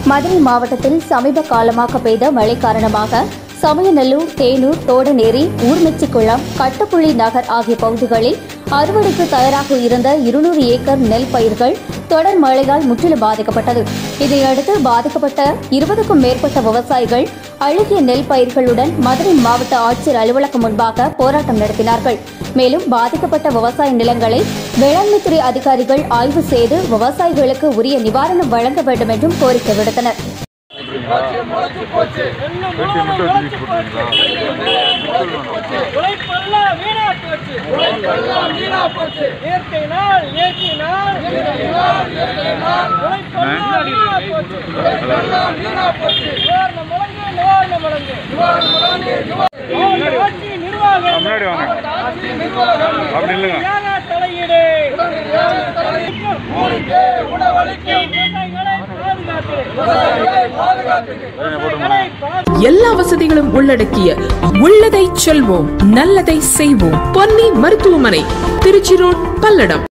மதுரை மாவட்டத்தில் சமீப காலமாக பெய்த மழை காரணமாக சமயநல்லூர் தேனூர் தோடநேரி ஊர்மெச்சிக்குளம் கட்டுப்புள்ளி நகர் ஆகிய பகுதிகளில் அறுவடைக்கு தயாராக இருந்த இருநூறு ஏக்கர் நெல் பயிர்கள் தொடர் மழையால் முற்றிலும் பாதிக்கப்பட்டது இதையடுத்து பாதிக்கப்பட்ட இருபதுக்கும் மேற்பட்ட விவசாயிகள் அழுகிய நெல் பயிர்களுடன் மதுரை மாவட்ட ஆட்சியர் அலுவலகம் முன்பாக போராட்டம் நடத்தினார்கள் மேலும் பாதிக்கப்பட்ட விவசாய நிலங்களை வேளாண்மைத்துறை அதிகாரிகள் ஆய்வு செய்து விவசாயிகளுக்கு உரிய நிவாரணம் வழங்க வேண்டும் என்றும் கோரிக்கை விடுத்தனர் உழைப்பெல்லாம் வீணா போச்சு இயற்கை நாள் இயற்கை நாள் உழைப்பெல்லாம் வீணா போச்சு நிவாரணம் வழங்கு நிவாரணம் வழங்கு மாவட்ட ஆட்சி நிர்வாகம் முன்னாடி வாங்க அப்படி இல்லைங்க தியாக தலையீடு விவசாயிகளை பாதுகாத்து விவசாயிகளை பாதுகாத்து எல்லா வசதிகளும் உள்ளடக்கிய உள்ளதை செல்வோம் நல்லதை செய்வோம் பொன்னி மருத்துவமனை திருச்சி ரோட் பல்லடம்